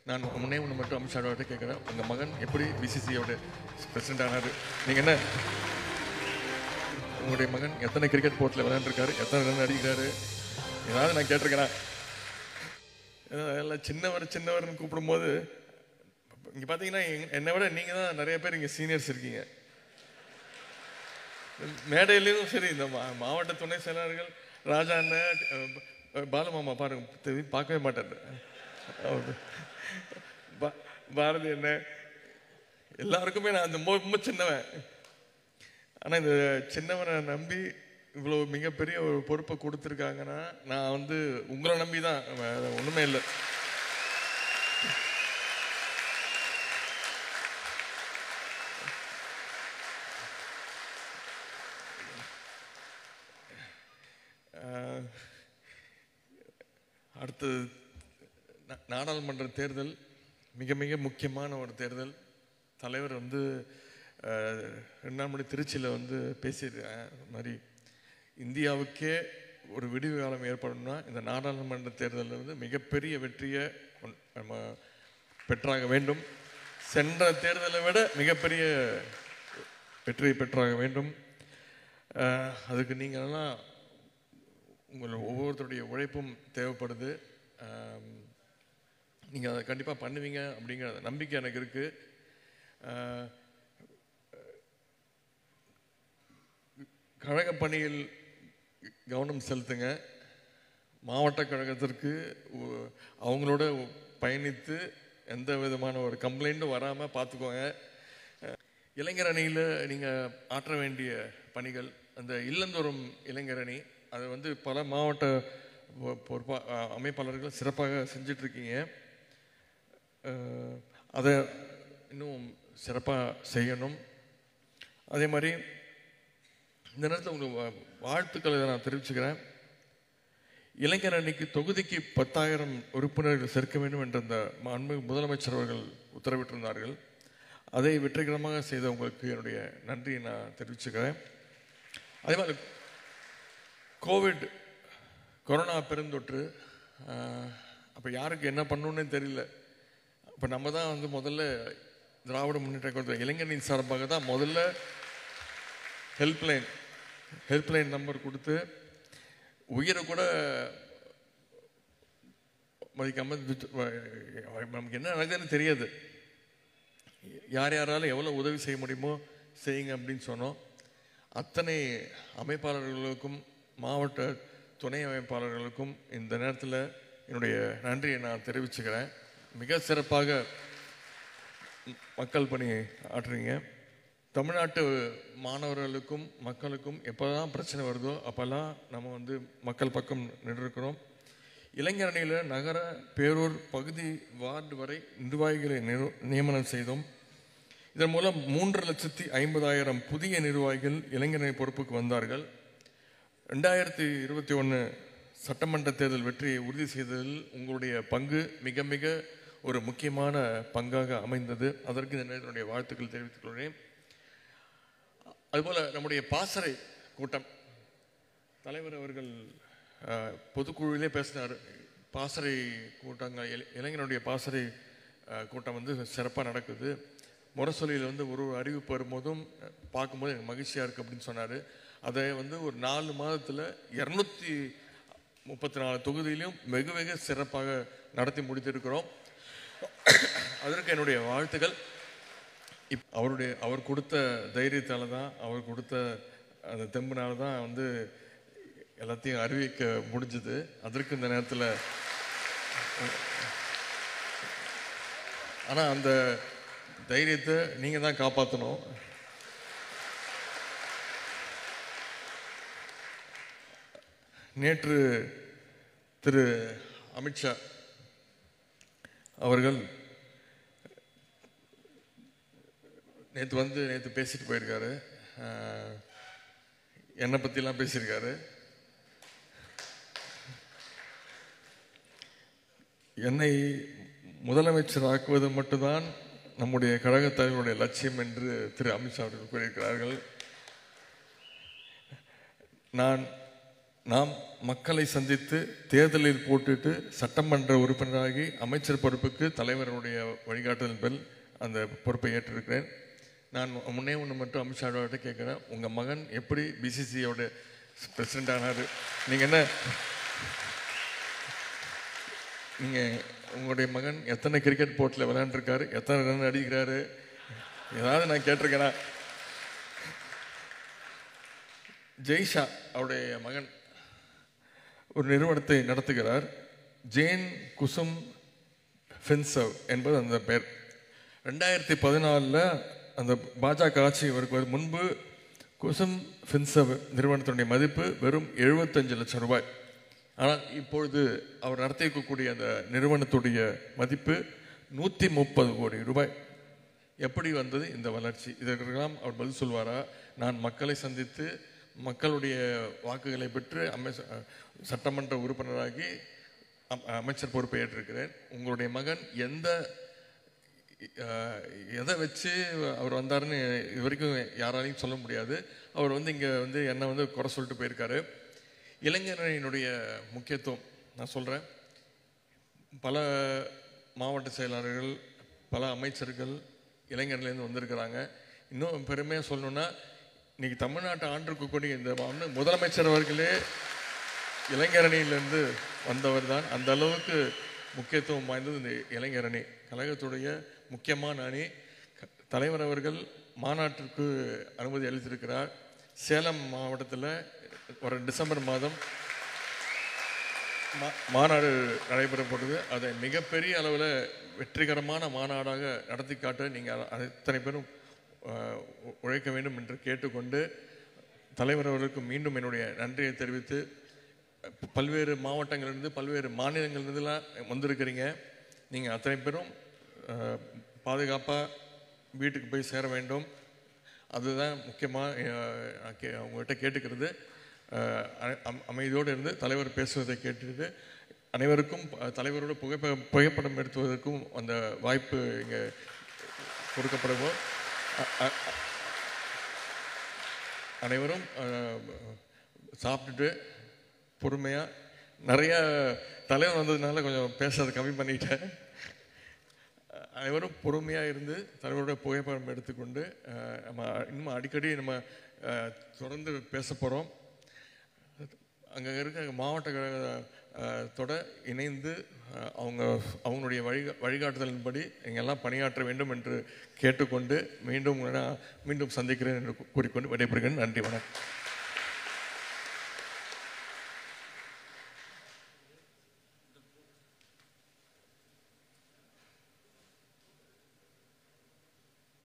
நான் முன்னே ஒன்று மட்டும் அமித்ஷாவோட கேட்குறேன் உங்கள் மகன் எப்படி பிசிசியோட பிரசிடென்ட் ஆனார் நீங்கள் என்ன உங்களுடைய மகன் எத்தனை கிரிக்கெட் போர்ட்டில் விளையாண்டுருக்காரு எத்தனை ரன் அடிக்கிறாரு ஏதாவது நான் கேட்டிருக்கிறேன் எல்லாம் சின்னவர் சின்னவர்னு கூப்பிடும்போது இங்கே பார்த்தீங்கன்னா எங்க- என்னை விட நீங்கள் தான் நிறைய பேர் இங்கே சீனியர்ஸ் இருக்கீங்க மேடையிலையும் சரி இந்த மா- மாவட்ட துணை செயலாளர்கள் ராஜா அண்ணன் அஹ், ப- பாலுமாமா பாருங்க தெரி- பார்க்கவே மாட்டாரு அவர் பா- பாரதி அண்ணன் எல்லாருக்குமே நான் அந்த ரொம்ப ரொம்ப சின்னவன் ஆனால் இந்த சின்னவனை நம்பி இவ்வளோ மிகப்பெரிய ஒரு பொறுப்பை கொடுத்துருக்காங்கன்னா நான் வந்து உங்களை நம்பி தான் வேற ஒன்றுமே இல்லை ஆஹ், அடுத்தது நா- நாடாளுமன்ற தேர்தல் மிக மிக முக்கியமான ஒரு தேர்தல் தலைவர் வந்து ஆஹ், ரெண்டு நாள் முன்னாடி திருச்சியில் வந்து பேசியிருக்கேன் இந்த மாதிரி இந்தியாவுக்கே ஒரு விடிவு காலம் ஏற்படணும்னா இந்த நாடாளுமன்ற தேர்தலில் வந்து மிகப்பெரிய வெற்றியை கொண்- நம்ம பெற்றாக வேண்டும் சென்ற தேர்தலை விட மிகப்பெரிய வெற்றியை பெற்றாக வேண்டும் ஆஹ், அதுக்கு நீங்களெல்லாம் உங்கள் ஒவ்வொருத்தருடைய உழைப்பும் தேவைப்படுது நீங்கள் அதை கண்டிப்பாக பண்ணுவீங்க அப்படிங்கிற நம்பிக்கை எனக்கு இருக்குது கழக பணியில் கவனம் செலுத்துங்க மாவட்ட கழகத்திற்கு ஒ- அவங்களோட பயணித்து எந்த விதமான ஒரு கம்ப்ளைண்ட்டும் வராமல் பார்த்துக்கோங்க இளைஞர் அணியில் நீங்கள் ஆற்ற வேண்டிய பணிகள் அந்த இல்லந்தோறும் இளைஞர் அணி அதை வந்து பல மாவட்ட பொ- பொறுப்பா அ- அமைப்பாளர்கள் சிறப்பாக செஞ்சிட்ருக்கீங்க அதை இன்னும் சிறப்பாக செய்யணும் அதே மாதிரி இந்த நேரத்தில் உங்களுக்கு வா- வாழ்த்துக்களை நான் தெரிவிச்சுக்கிறேன் இளைஞர் அணிக்கு தொகுதிக்கு பத்தாயிரம் உறுப்பினர்கள் சேர்க்க வேண்டும் என்ற அந்த மாண்பு முதலமைச்சர் அவர்கள் உத்தரவிட்டிருந்தார்கள் அதை வெற்றிகரமாக செய்த உங்களுக்கு என்னுடைய நன்றியை நான் தெரிவிச்சுக்கிறேன் அதே மாதிரி கோவிட் கொரோனா பெருந்தொற்று அப்போ யாருக்கு என்ன பண்ணணும்னு தெரியல அப்போ நம்ம தான் வந்து முதல்ல திராவிட முன்னேற்ற கழகத்தில் இளைஞரின் சார்பாக தான் முதல்ல ஹெல்ப்லைன் ஹெல்ப்லைன் நம்பர் கொடுத்து உயிரை கூட மதிக்காம விட்டு- வ- நமக்கு என்ன நடக்குதுன்னு தெரியாது யார் யாரால எவ்வளோ உதவி செய்ய முடியுமோ செய்யுங்க அப்படின்னு சொன்னோம் அத்தனை அமைப்பாளர்களுக்கும் மாவட்ட துணை அமைப்பாளர்களுக்கும் இந்த நேரத்தில் என்னுடைய நன்றியை நான் தெரிவிச்சுக்கிறேன் மிக சிறப்பாக ம- மக்கள் பணி ஆற்றுறீங்க தமிழ்நாட்டு மாணவர்களுக்கும் மக்களுக்கும் எப்போதான் பிரச்சனை வருதோ அப்போல்லாம் நம்ம வந்து மக்கள் பக்கம் நின்றுருக்கிறோம் இளைஞர் அணியில் நகர பேரூர் பகுதி வார்டு வரை நிர்வாகிகளை நிரு நியமனம் செய்தோம் இதன் மூலம் மூன்று லட்சத்தி ஐம்பதாயிரம் புதிய நிர்வாகிகள் இளைஞரணி பொறுப்புக்கு வந்தார்கள் ரெண்டாயிரத்தி இருபத்தி ஒன்று சட்டமன்ற தேர்தல் வெற்றியை உறுதி செய்ததில் உங்களுடைய பங்கு மிக மிக ஒரு முக்கியமான பங்காக அமைந்தது அதற்கு இந்த நேரத்தினுடைய வாழ்த்துக்கள் தெரிவித்துக் கொள்கிறேன் அதுபோல் நம்முடைய பாசறை கூட்டம் தலைவர் அவர்கள் அஹ், பொதுக்குழுவிலே பேசினார் பாசறை கூட்டங்கள் இளை- இளைஞருடைய பாசறை அஹ், கூட்டம் வந்து சிறப்பாக நடக்குது முரசொலியில் வந்து ஒரு ஒரு அறிவிப்பு வரும்போதும் அஹ், பார்க்கும்போது எனக்கு மகிழ்ச்சியாக இருக்குது அப்படின்னு சொன்னார் அதை வந்து ஒரு நாலு மாதத்தில் இரநூத்தி முப்பத்தி நாலு தொகுதியிலும் வெகு வெகு சிறப்பாக நடத்தி முடித்திருக்கிறோம் அதற்கு என்னுடைய வாழ்த்துக்கள் இப் அவருடைய அவர் கொடுத்த தைரியத்தால தான் அவர் கொடுத்த அந்த தெம்புனால தான் வந்து எல்லாத்தையும் அறிவிக்க முடிஞ்சது அதற்கு இந்த நேரத்தில் ஆனால் அந்த தைரியத்தை நீங்கள் தான் காப்பாற்றணும் நேற்று திரு அமித்ஷா அவர்கள் நேற்று வந்து நேற்று பேசிட்டு போயிருக்காரு ஆஹ், என்னை பற்றிலாம் பேசியிருக்காரு என்னை முதலமைச்சர் ஆக்குவது மட்டும்தான் நம்முடைய கழகத் தலைவருடைய லட்சியம் என்று திரு அமித்ஷா அவர்கள் கூறியிருக்கிறார்கள் நான் நாம் மக்களை சந்தித்து தேர்தலில் போட்டுட்டு சட்டமன்ற உறுப்பினராகி அமைச்சர் பொறுப்புக்கு தலைவருடைய வழிகாட்டுதல் பெல் அந்த பொறுப்பை ஏற்றிருக்கிறேன் நான் முன்னே ஒன்று மட்டும் அமித்ஷாவோட கேட்குறேன் உங்கள் மகன் எப்படி பிசிசியோட பிரசிடெண்ட் ஆனார் நீங்கள் என்ன நீங்கள் உங்களுடைய மகன் எத்தனை கிரிக்கெட் போட்டில் விளையாண்டுருக்காரு எத்தனை ரன் அடிக்கிறாரு ஏதாவது நான் கேட்டிருக்கேனா ஜெய்ஷா அவருடைய மகன் ஒரு நிறுவனத்தை நடத்துகிறார் ஜேன் குசும் ஃபின்சவ் என்பது அந்த பெயர் ரெண்டாயிரத்தி பதினாலில் அந்த பாஜக ஆட்சி வருவதற்கு முன்பு குசும் ஃபின்சவ் நிறுவனத்தினுடைய மதிப்பு வெறும் எழுபத்தஞ்சு லட்சம் ரூபாய் ஆனால் இப்பொழுது அவர் நடத்தியிருக்கக்கூடிய அந்த நிறுவனத்துடைய மதிப்பு நூற்றி முப்பது கோடி ரூபாய் எப்படி வந்தது இந்த வளர்ச்சி இதற்கெல்லாம் அவர் பதில் சொல்வாரா நான் மக்களை சந்தித்து மக்களுடைய வாக்குகளை பெற்று அமைச்ச சட்டமன்ற உறுப்பினராகி அம்- அமைச்சர் பொறுப்பை ஏற்றிருக்கிறேன் உங்களுடைய மகன் எந்த அஹ், எதை வச்சு அவர் வந்தாருன்னு இது வரைக்கும் யாராலையும் சொல்ல முடியாது அவர் வந்து இங்கே வந்து என்னை வந்து குறை சொல்லிட்டு போயிருக்காரு இளைஞரணியினுடைய முக்கியத்துவம் நான் சொல்கிறேன் பல மாவட்ட செயலாளர்கள் பல அமைச்சர்கள் இளைஞர்லேருந்து வந்திருக்கிறாங்க இன்னும் பெருமையாக சொல்லணும்னா இன்னைக்கு தமிழ்நாட்டை ஆண்டிருக்கக்கூடிய இந்த மாநில முதலமைச்சர் அவர்களே இளைஞரணியிலிருந்து வந்தவர் தான் அந்த அளவுக்கு முக்கியத்துவம் வாய்ந்தது இந்த இளைஞரணி கழகத்துடைய முக்கியமான அணி க- தலைவர் அவர்கள் மாநாட்டிற்கு அனுமதி அளித்திருக்கிறார் சேலம் மாவட்டத்தில் ஒரு டிசம்பர் மாதம் மா- மாநாடு நடைபெறப்படுது அதை மிகப்பெரிய அளவில் வெற்றிகரமான மாநாடாக நடத்தி காட்ட நீங்கள் அத்தனை பேரும் அஹ், உ- உழைக்க வேண்டும் என்று கேட்டுக்கொண்டு தலைவர் அவர்களுக்கு மீண்டும் என்னுடைய நன்றியை தெரிவித்து பல்வேறு மாவட்டங்களிலிருந்து பல்வேறு மாநிலங்களிலிருந்துலாம் வந்திருக்கிறீங்க நீங்கள் அத்தனை பேரும் பாதுகாப்பாக வீட்டுக்கு போய் சேர வேண்டும் அதுதான் முக்கியமாக உங்கள்கிட்ட கேட்டுக்கிறது அஹ், அ- அம்- அமைதியோடு இருந்து தலைவர் பேசுவதை கேட்டுட்டு அனைவருக்கும் அஹ், தலைவரோட புகைப்ப புகைப்படம் எடுத்துவதற்கும் அந்த வாய்ப்பு இங்கே கொடுக்கப்படுவோம் அ- அ- அனைவரும் அஹ், சாப்பிட்டுட்டு பொறுமையாக நிறைய தலைவர் வந்ததுனால கொஞ்சம் பேசுறதை கம்மி பண்ணிட்டேன் அனைவரும் பொறுமையாக இருந்து தலைவரோட புகைப்படம் எடுத்துக்கொண்டு அஹ், நம்ம இன்னும் அடிக்கடி நம்ம அஹ், தொடர்ந்து பேச போகிறோம் அங்கே இருக்க மாவட்ட கழகத்தோட இணைந்து அஹ், அவங்க அவங்களுடைய வழி வழிகாட்டுதலின்படி எங்கெல்லாம் பணியாற்ற வேண்டும் என்று கேட்டுக்கொண்டு மீண்டும் உங்களை நான் மீண்டும் சந்திக்கிறேன் என்று கூறிக்கொண்டு விடைபெறுகிறேன் நன்றி வணக்கம்